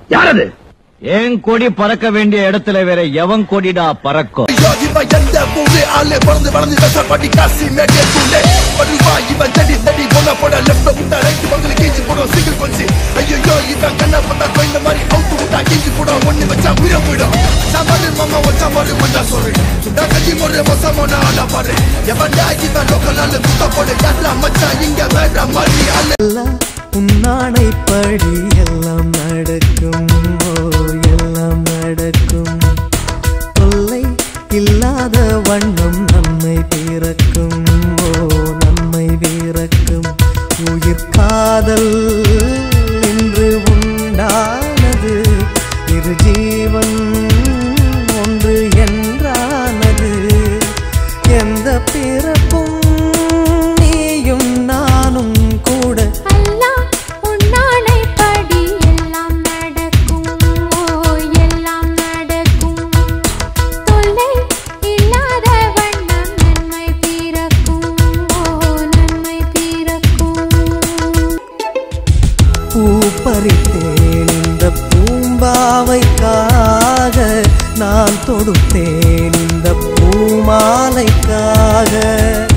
யாரது ஏன் கொடி பறக்க வேண்டிய இடத்துல வேற எவன் கொடிடா பறக்கும் ஐயோ இவன் எந்த ஊரு ஆளு பிறந்து வளர்ந்து கஷ்டப்பட்டு காசி மேட்டே தூண்டு வருவா இவன் தடி தடி போன போட லெப்ட் விட்டா ரைட் பங்களுக்கு கீஞ்சி போடும் சிங்கிள் கொஞ்சி ஐயோ இவன் கண்ணை பார்த்தா கோயந்த மாதிரி அவுத்து விட்டா கீஞ்சி போடும் ஒண்ணு வச்சா உயிரை போயிடும் சாம்பாரு மாமா வச்சா பாரு மண்டா சொல்லு சுண்டா கட்டி ஒரு மோசமான ஆளா பாரு எவன்டா இவன் லோக்கல் ஆளு குத்த போடு யாரா மச்சான் இங்க வேற மாதிரி ஆளு உன்னானைப்படி எல்லாம் நடக்கும் ஓ எல்லாம் நடக்கும் தொல்லை இல்லாத வண்ணம் நன்மை பிறக்கும் ஓ நன்மை பிறக்கும் உயிர் காதல் என்று உண்டானது இரு ஜீவன் ஒன்று என்றானது எந்த பிறப்பும் நீயும் நானும் கூட அல்லாஹ் உன்னானைப்படி எல்லாம் நடக்கும் ஓ எல்லாம் நடக்கும் தொல்லை இல்லாத வண்ணம் நன்மை பிறக்கும் ஓ நன்மை பிறக்கும் பூ பறித்தேன் இந்த பூம்பாவைக்காக நான் தொடுத்தேன் இந்த பூமாலைக்காக